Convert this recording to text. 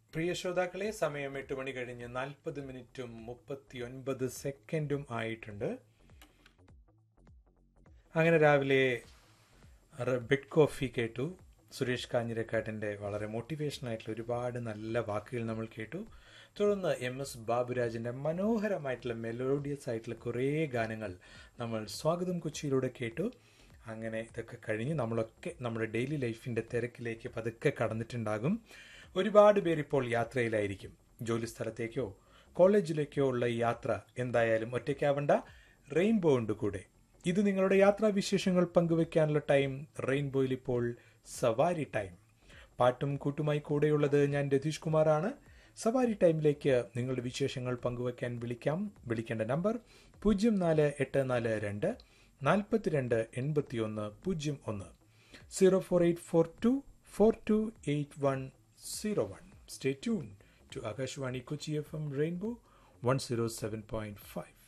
പ്രിയ ശ്രോതാക്കളെ സമയം എട്ട് മണി കഴിഞ്ഞ് നാൽപ്പത് മിനിറ്റും മുപ്പത്തി ഒൻപത് സെക്കൻഡും ആയിട്ടുണ്ട് അങ്ങനെ രാവിലെ റെ- ബെഡ് കോഫി കേട്ടു സുരേഷ് കാഞ്ഞിരക്കാട്ടിൻ്റെ വളരെ മോട്ടിവേഷൻ ആയിട്ടുള്ള ഒരുപാട് നല്ല വാക്കുകൾ നമ്മൾ കേട്ടു തുടർന്ന് എം എസ് ബാബുരാജിൻ്റെ മനോഹരമായിട്ടുള്ള മെലോഡിയസ് ആയിട്ടുള്ള കുറേ ഗാനങ്ങൾ നമ്മൾ സ്വാഗതം കൊച്ചിയിലൂടെ കേട്ടു അങ്ങനെ ഇതൊക്കെ കഴിഞ്ഞ് നമ്മളൊക്കെ നമ്മുടെ ഡെയിലി ലൈഫിൻ്റെ തിരക്കിലേക്ക് പതുക്കെ കടന്നിട്ടുണ്ടാകും ഒരുപാട് പേർ ഇപ്പോൾ യാത്രയിലായിരിക്കും ജോലി സ്ഥലത്തേക്കോ കോളേജിലേക്കോ ഉള്ള ഈ യാത്ര എന്തായാലും ഒറ്റയ്ക്കാവണ്ട റെയിൻബോ ഉണ്ട് കൂടെ ഇത് നിങ്ങളുടെ യാത്രാവിശേഷങ്ങൾ പങ്കുവെക്കാനുള്ള ടൈം റെയിൻബോയിൽ ഇപ്പോൾ സവാരി ടൈം പാട്ടും കൂട്ടുമായി കൂടെയുള്ളത് ഞാൻ രതീഷ് കുമാറാണ് സവാരി ടൈമിലേക്ക് നിങ്ങളുടെ വിശേഷങ്ങൾ പങ്കുവെക്കാൻ വിളിക്കാം വിളിക്കേണ്ട നമ്പർ പൂജ്യം നാല് എട്ട് നാല് രണ്ട് നാൽപ്പത്തിരണ്ട് എൺപത്തിയൊന്ന് പൂജ്യം ഒന്ന് zero four eight four two four two eight one zero one stay tune to Akashvani Kochi F M rainbow one zero seven point five